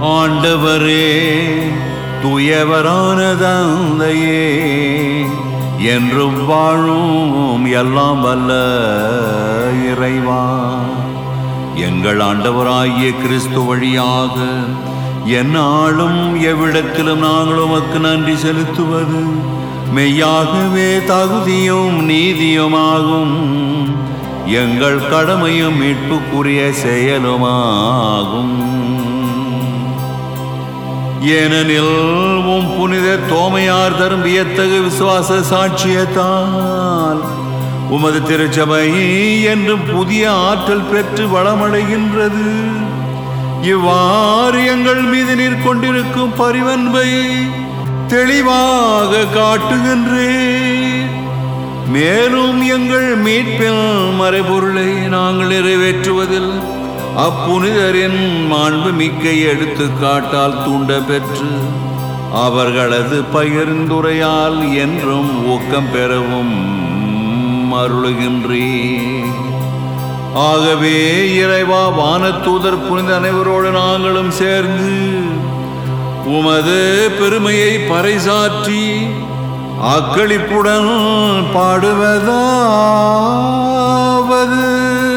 ஆண்டவரே தூயவரான தந்தையே என்றும் வாழும் எல்லாம் வல்ல இறைவா எங்கள் ஆண்டவராகிய கிறிஸ்து வழியாக எந்நாளும் எவ்விடத்திலும் நாங்கள் உமக்கு நன்றி செலுத்துவது மெய்யாகவே தகுதியும் நீதியுமாகும் எங்கள் கடமையும் மீட்புக்குரிய செயலுமாகும் ஏனெனில் உம் புனித தோமையார் தரும் வியத்தகு விசுவாச சாட்சியத்தால் உமது திருச்சபை என்றும் புதிய ஆற்றல் பெற்று வளமடைகின்றது இவ்வாறு எங்கள் மீது நீர் கொண்டிருக்கும் பரிவன்பை தெளிவாக காட்டுகின்றேன் மேலும் எங்கள் மீட்பில் மறைபொருளை நாங்கள் நிறைவேற்றுவதில் அப்புனிதரின் மாண்பு மிக்க எடுத்துக்காட்டால் தூண்ட பெற்று அவர்களது பகிர்ந்துரையால் என்றும் ஊக்கம் பெறவும் அருளுகின்றே ஆகவே இறைவா வானத்தூதர் புனித அனைவரோடு நாங்களும் சேர்ந்து உமது பெருமையை பறைசாற்றி அக்களிப்புடன் பாடுவதாவது